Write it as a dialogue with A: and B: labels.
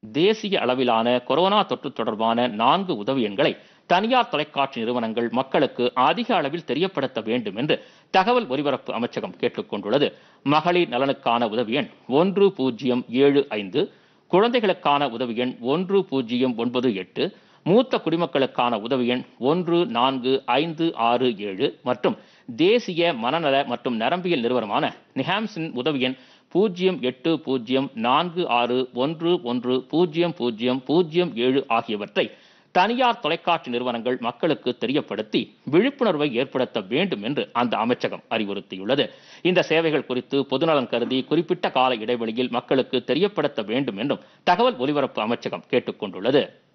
A: தேசிய அளவிலான கொரோனா தொற்று தொடர்பான நான்கு உதவி எண்களை தனியார் தொலைக்காட்சி நிறுவனங்கள் மக்களுக்கு அதிக அளவில் தெரியப்படுத்த வேண்டும் என்று தகவல் ஒலிபரப்பு அமைச்சகம் கேட்டுக்கொண்டுள்ளது மகளிர் நலனுக்கான உதவி எண் ஒன்று பூஜ்ஜியம் ஏழு ஐந்து குழந்தைகளுக்கான உதவி எண் ஒன்று பூஜ்ஜியம் ஒன்பது எட்டு மூத்த குடிமக்களுக்கான உதவி எண் ஒன்று நான்கு ஐந்து ஆறு ஏழு மற்றும் தேசிய மனநல மற்றும் நரம்பியல் நிறுவனமான நிஹாம்ஸின் உதவி எண் பூஜ்ஜியம் எட்டு பூஜ்ஜியம் நான்கு ஆறு ஒன்று ஒன்று பூஜ்ஜியம் பூஜ்ஜியம் பூஜ்ஜியம் ஏழு ஆகியவற்றை தனியார் தொலைக்காட்சி நிறுவனங்கள் மக்களுக்கு தெரியப்படுத்தி விழிப்புணர்வை ஏற்படுத்த வேண்டும் என்று அந்த அமைச்சகம் அறிவுறுத்தியுள்ளது இந்த சேவைகள் குறித்து பொதுநலன் கருதி குறிப்பிட்ட கால இடைவெளியில் மக்களுக்கு தெரியப்படுத்த வேண்டும் என்றும் தகவல் ஒலிபரப்பு அமைச்சகம் கேட்டுக்கொண்டுள்ளது